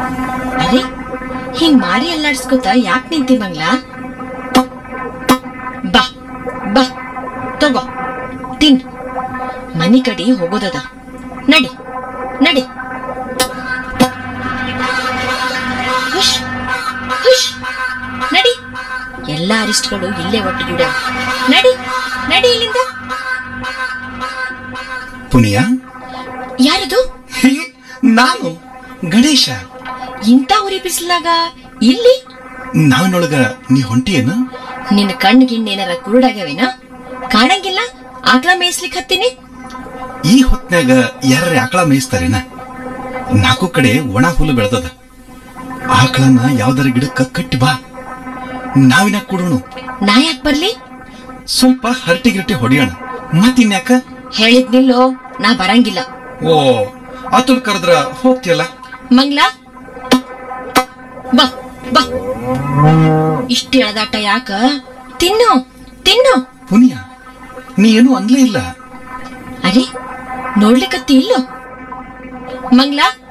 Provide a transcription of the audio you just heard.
ಅರೆ ಹಿಂಗ್ ಮಾರಿ ಅಲ್ಲಾಡ್ಸ್ಕೊತ ಯಾಕ್ ನಿಂತಿ ಮಂಗ್ಲ ಬಾ ಬಾ ತಗೋ ತಿನ್ ಮನಿ ಕಡೆ ಹೋಗೋದದ ನಡಿ ನಡಿ ಹುಷ್ ಹುಷ್ ನಡಿ ಎಲ್ಲಾ ಅರಿಸ್ಟ್ಗಳು ಇಲ್ಲೇ ಒಟ್ಟುಗೂಡ ನಡಿ ನಡಿ ಇಲ್ಲಿಂದ ಪುನಿಯ ಯಾರದು ಹೇ, ನಾನು ಗಣೇಶ ಇಂಥ ಉರಿ ಬಿಸಿಲಾಗ ಇಲ್ಲಿ ನಾವಿನೊಳಗ ನೀ ಹೊಂಟಿಯೇನು ನಿನ್ನ ಕಣ್ಣು ಗಿಣ್ಣೇನಾರ ಕುರುಡಾಗ್ಯಾವೇನ ಕಾಣಂಗಿಲ್ಲ ಆಕ್ಳ ಮೇಯ್ಸ್ಲಿಕ್ ಹತ್ತೀನಿ ಈ ಹೊತ್ನ್ಯಾಗ ಯಾರ ಆಕಳ ಮೇಯಿಸ್ತಾರೇನ ನಾಲ್ಕು ಕಡೆ ಒಣ ಹುಲ್ಲು ಬೆಳೆದದ ಆಕಳನ್ನ ಯಾವ್ದಾರ ಗಿಡಕ್ಕ ಕಟ್ಟಿ ಬಾ ನಾವಿನ ಕೊಡೋಣ ನಾ ಯಾಕ್ ಬರ್ಲಿ ಸ್ವಲ್ಪ ಹರಟಿ ಗಿರಟಿ ಹೊಡಿಯೋಣ ಮತ್ತಿನ್ಯಾಕ ಹೇಳಿದ್ನಿಲ್ಲೋ ನಾ ಬರಂಗಿಲ್ಲ ಓ ಅತುಲ್ ಕರೆದ್ರ ಹೋಗ್ತಿಯಲ್ಲ ಮಂಗ್ಲ ಬಾ ಬಾ ಇಷ್ಟು ಎಳೆದಾಟ ಯಾಕ ತಿನ್ನು ತಿನ್ನು ಪುನಿಯ ನೀ ಏನು ಅನ್ಲೇ ಇಲ್ಲ ಅರೆ ನೋಡ್ಲಿಕ್ಕತ್ತಿ ಇಲ್ಲೋ ಮಂಗ್ಲ